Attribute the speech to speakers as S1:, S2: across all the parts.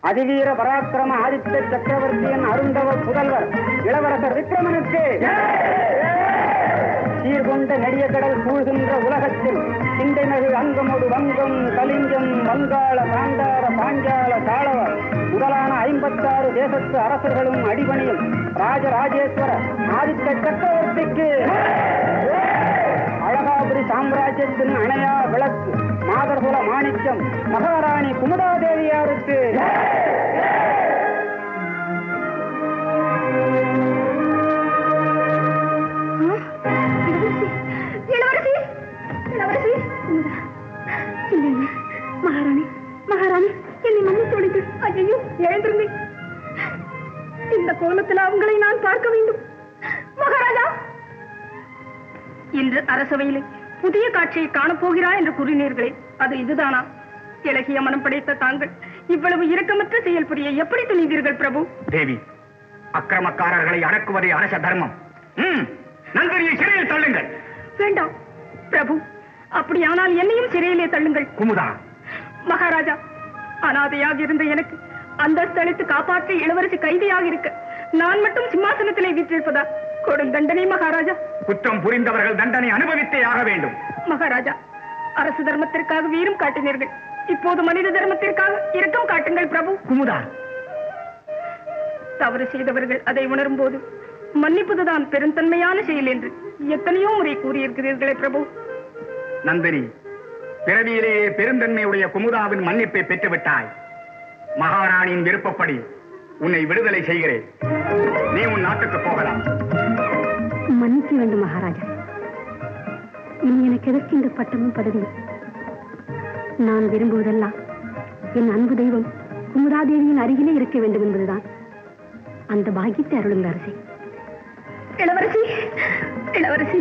S1: அதிவீர பராக்கிரம ஆதித்த சக்கரவர்த்தியின் அருந்தவ புதல்வர் இளவரசர் விக்ரமனுக்கு சீர்கொண்ட நெடிய கடல் சூழ்கின்ற உலகத்தில் சிந்தைநகு அங்கமொடு வங்கம் கலிங்கம் வங்காள காந்தார பாஞ்சால சாளவ முதலான ஐம்பத்தாறு தேசத்து அரசர்களும் அடிபணியும் ராஜராஜேஸ்வர ஆதித்த சக்கரவர்த்திக்கு அழகாபுரி சாம்ராஜ்யத்தின் அணையா விளக்கு மாதர்குல மாணிக்கம் மகாராணி குமுதாதேவியாருக்கு
S2: இளவரசி இளவரசி இல்லைங்க மகாராணி மகாராணி என்னை மன்னித்து விடுங்கள் ஐயோ எழுந்திருங்க இந்த கோலத்தில் அவங்களை நான் பார்க்க வேண்டும் மகாராஜா இன்று அரசவையில் புதிய காட்சியை காணப்போகிறாய் என்று கூறினீர்களே அது இதுதானா இலகிய மனம் படைத்த தாங்கள் இவ்வளவு இரக்கமற்ற செயல் புரிய எப்படி துணிந்தீர்கள் பிரபு
S3: தேவி அக்கிரமக்காரர்களை அடக்குவதே அரச தர்மம் ம், நந்தினியை சிறையில் தள்ளுங்கள்
S2: வேண்டாம் பிரபு அப்படியானால் என்னையும் சிறையிலே தள்ளுங்கள்
S3: குமுதா
S2: மகாராஜா அனாதையாக இருந்த எனக்கு அந்தஸ்தளித்து காப்பாற்றி இளவரசி கைதியாக இருக்க நான் மட்டும் சிம்மாசனத்திலே வீற்றிருப்பதா கொடும் தண்டனை மகாராஜா
S3: குற்றம் புரிந்தவர்கள் தண்டனை அனுபவித்தே ஆக வேண்டும்
S2: மகாராஜா அரசு தர்மத்திற்காக வீரம் காட்டினீர்கள் இப்போது மனித தர்மத்திற்காக இரக்கம் காட்டுங்கள் பிரபு
S3: குமுதா
S2: தவறு செய்தவர்கள் அதை உணரும் போது மன்னிப்பதுதான் பெருந்தன்மையான செயல் என்று எத்தனையோ முறை கூறியிருக்கிறீர்களே பிரபு
S3: நந்தினி பிறவியிலேயே பெருந்தன்மையுடைய குமுதாவின் மன்னிப்பை பெற்றுவிட்டாய் மகாராணியின் விருப்பப்படி உன்னை விடுதலை செய்கிறேன் நீ உன் நாட்டுக்கு போகலாம்
S2: மன்னிக்க வேண்டும் மகாராஜா இனி எனக்கு எதற்கு இந்த பட்டமும் பதவியும் நான் விரும்புவதெல்லாம் என் அன்பு தெய்வம் குமுதாதேவியின் அருகிலே இருக்க வேண்டும் என்பதுதான் அந்த பாக்கியத்தை அருளுங்க அரசி இளவரசி இளவரசி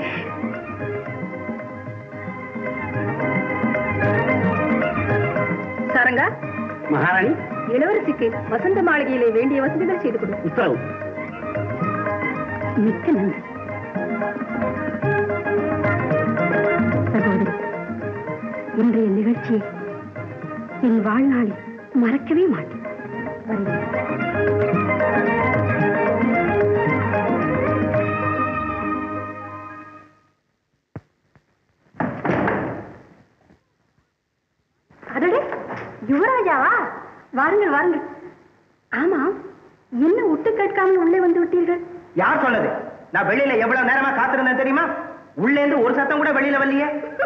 S2: சாரங்கா
S1: மகாராணி
S2: இளவரசிக்கு வசந்த மாளிகையிலே வேண்டிய வசதிகள் செய்து கொடு
S1: உத்தரவு
S2: மிக்க நன்றி சகோதரி இன்றைய நிகழ்ச்சியை என் வாழ்நாளில் மறக்கவே மாட்டேன் வருகிறேன். அடடே யுவராஜாவா வாருங்கள் வாருங்கள் ஆமா என்ன ஒட்டு கேட்காமல் உள்ளே வந்து விட்டீர்கள்
S1: யார் சொன்னது நான் வெளியில எவ்வளவு நேரமா காத்திருந்தேன் தெரியுமா உள்ளே இருந்து ஒரு சத்தம் கூட வெளியில வரலையே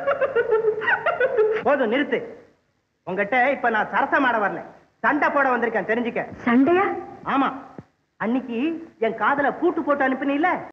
S1: போதும் நிறுத்து உங்ககிட்ட இப்ப நான் சரசம் ஆட வரல சண்டை போட வந்திருக்கேன் தெரிஞ்சுக்க
S2: சண்டையா
S1: ஆமா அன்னைக்கு என் காதல பூட்டு போட்டு அனுப்பினீல